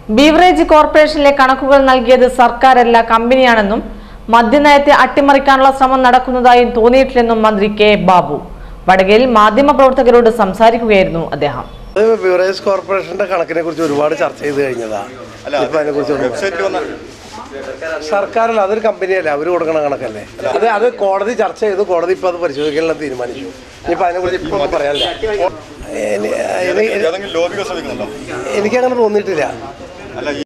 beverage കോർപ്പറേഷനിലെ കണക്കുകൾ നൽകിയത് സർക്കാരല്ല കമ്പനിയാണെന്നും മദ്യനയത്തെ അട്ടിമറിക്കാനുള്ള ശ്രമം നടക്കുന്നതായും തോന്നിയിട്ടില്ലെന്നും മന്ത്രി കെ ബാബു വടകയിൽ മാധ്യമപ്രവർത്തകരോട് സംസാരിക്കുകയായിരുന്നു അദ്ദേഹം അത് ബിവറേജ് കോർപ്പറേഷന്റെ കണക്കിനെ കുറിച്ച് ഒരുപാട് ചർച്ച ചെയ്ത് കഴിഞ്ഞതാ ഇപ്പൊ അതിനെ കുറിച്ച് വെബ്സൈറ്റിൽ വന്ന സർക്കാരല്ല അതൊരു കമ്പനിയല്ലേ അവർ കൊടുക്കണ കണക്കല്ലേ അത് അത് കോടതി ചർച്ച ചെയ്തു കോടതി ഇപ്പൊ അത് പരിശോധിക്കാനുള്ള തീരുമാനിച്ചു ഇനിയിപ്പോ അതിനെ കുറിച്ച് ഇപ്പൊ ഒന്നും പറയാനില്ല എനി- എനി- ഏതെങ്കിലും ലോബികൾ ശ്രമിക്കുന്നുണ്ടോ എനിക്കങ്ങനെ തോന്നിയിട്ടില്ല അല്ല ഈ